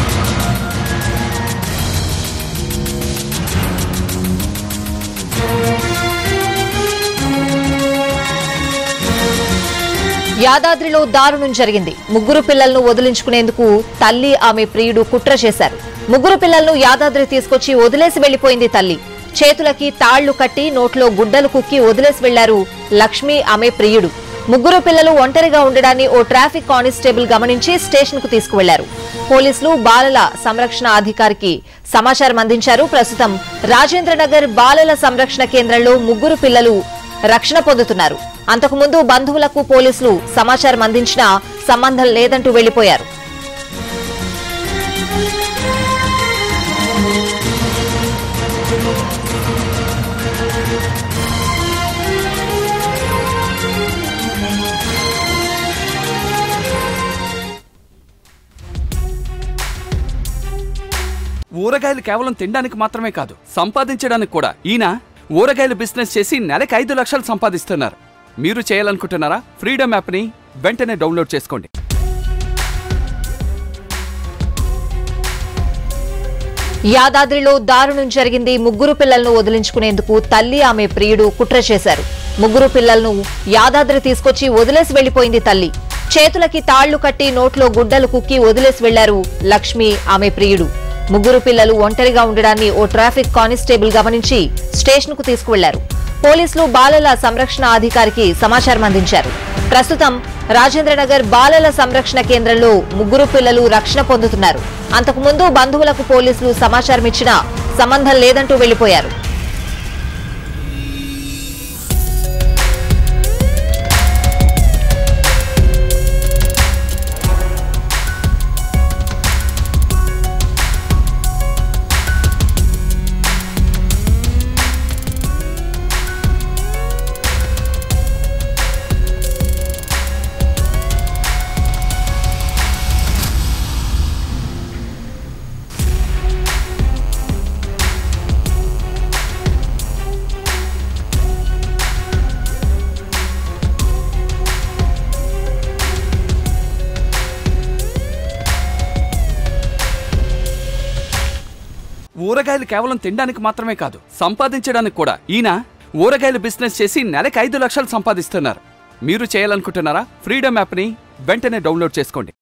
యాదాద్రిలో దారుణం జరిగింది ముగ్గురు పిల్లలను వదిలించుకునేందుకు తల్లి ఆమె ప్రియుడు కుట్ర చేశారు ముగ్గురు పిల్లలను యాదాద్రి తీసుకొచ్చి వదిలేసి వెళ్లిపోయింది తల్లి చేతులకి తాళ్లు కట్టి నోట్లో గుడ్డలు కుక్కి వదిలేసి వెళ్లారు లక్ష్మి ఆమె ప్రియుడు ముగ్గురు పిల్లలు ఒంటరిగా ఉండడాన్ని ఓ ట్రాఫిక్ కానిస్టేబుల్ గమనించి స్టేషన్ కు తీసుకువెళ్లారు పోలీసులు బాలల సంరక్షణ అధికారికి సమాచారం అందించారు ప్రస్తుతం రాజేంద్రనగర్ బాలల సంరక్షణ కేంద్రంలో ముగ్గురు పిల్లలు రక్షణ పొందుతున్నారు అంతకుముందు బంధువులకు పోలీసులు సమాచారం అందించినా సంబంధం లేదంటూ వెళ్లిపోయారు ఊరగాయలు కేవలం తినడానికి మాత్రమే కాదు సంపాదించడానికి కూడా ఈయన ఊరగాయలు బిజినెస్ చేసి నెలకు ఐదు లక్షలు సంపాదిస్తున్నారు మీరు చేయాలనుకుంటున్నారా ఫ్రీడమ్ యాప్ని వెంటనే డౌన్లోడ్ చేసుకోండి యాదాద్రిలో దారుణం జరిగింది ముగ్గురు పిల్లలను వదిలించుకునేందుకు తల్లి ఆమె ప్రియుడు కుట్ర చేశారు ముగ్గురు పిల్లలను యాదాద్రి తీసుకొచ్చి వదిలేసి వెళ్లిపోయింది తల్లి చేతులకి తాళ్లు కట్టి నోట్లో గుడ్డలు కుక్కి వదిలేసి వెళ్లారు లక్ష్మి ఆమె ప్రియుడు ముగ్గురు పిల్లలు ఒంటరిగా ఉండడాన్ని ఓ ట్రాఫిక్ కానిస్టేబుల్ గమనించి స్టేషన్ కు తీసుకువెళ్లారు పోలీసులు బాలల సంరక్షణ అధికారికి సమాచారం అందించారు ప్రస్తుతం రాజేంద్రనగర్ బాలల సంరక్షణ కేంద్రంలో ముగ్గురు పిల్లలు రక్షణ పొందుతున్నారు అంతకుముందు బంధువులకు పోలీసులు సమాచారం ఇచ్చినా సంబంధం లేదంటూ వెళ్లిపోయారు ఊరగాయలు కేవలం తినడానికి మాత్రమే కాదు సంపాదించడానికి కూడా ఈయన ఊరగాయలు బిజినెస్ చేసి నెలకు ఐదు లక్షలు సంపాదిస్తున్నారు మీరు చేయాలనుకుంటున్నారా ఫ్రీడమ్ యాప్ని వెంటనే డౌన్లోడ్ చేసుకోండి